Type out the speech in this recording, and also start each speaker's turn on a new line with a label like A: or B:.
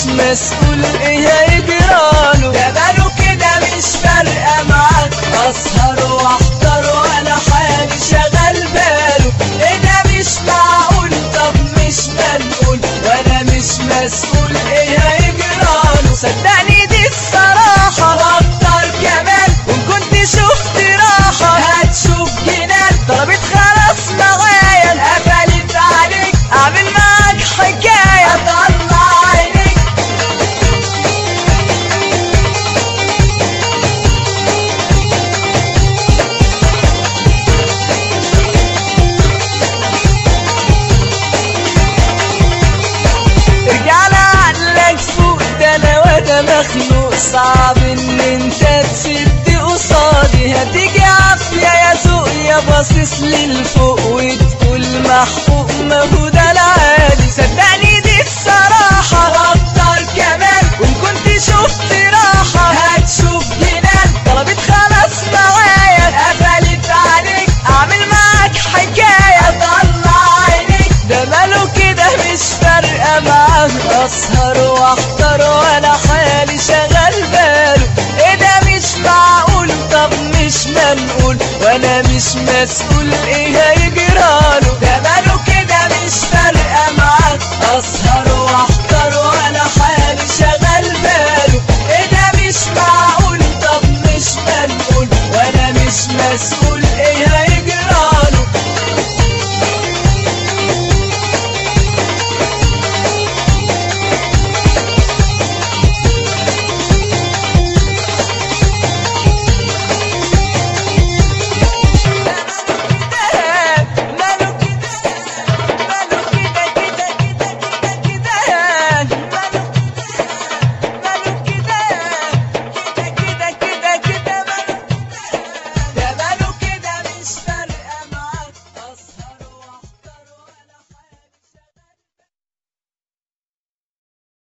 A: مسؤول ايه هيجراله
B: ده باله كده مش فارقة معاه
A: اسهر واحضر وانا حالي شغال باله
B: ايه ده مش معقول
A: طب مش منقول وانا مش مسؤول ايه هيجراله
B: صدقني دي الصراحة
A: واكتر كمان
B: وان كنت شفت راحة
A: هتشوف جنان
B: طلبت خلاص معايا
A: قفلت عليك
B: اعمل معاك حكاية
A: اطلع عينيك
B: ارجع لعقلك فوق
A: ده انا وانا مخنوق صعب ان انت تسد قصادي هتيجي عافية يا ذوق يا باصص للفوق وتقول محقوق ما هو ده العادي
B: صدقني دي الصراحة
A: واكتر كمان
B: وان كنت شفت راحة
A: هتشوف جنان
B: طلبت خلاص معايا
A: قفلت عليك
B: اعمل معاك حكاية
A: اطلع عينيك ده ماله كده مش فارقة معاه اسهر واحضر وانا حالي شغال باله ايه ده مش معقول طب مش منقول وانا مش مسؤول ايه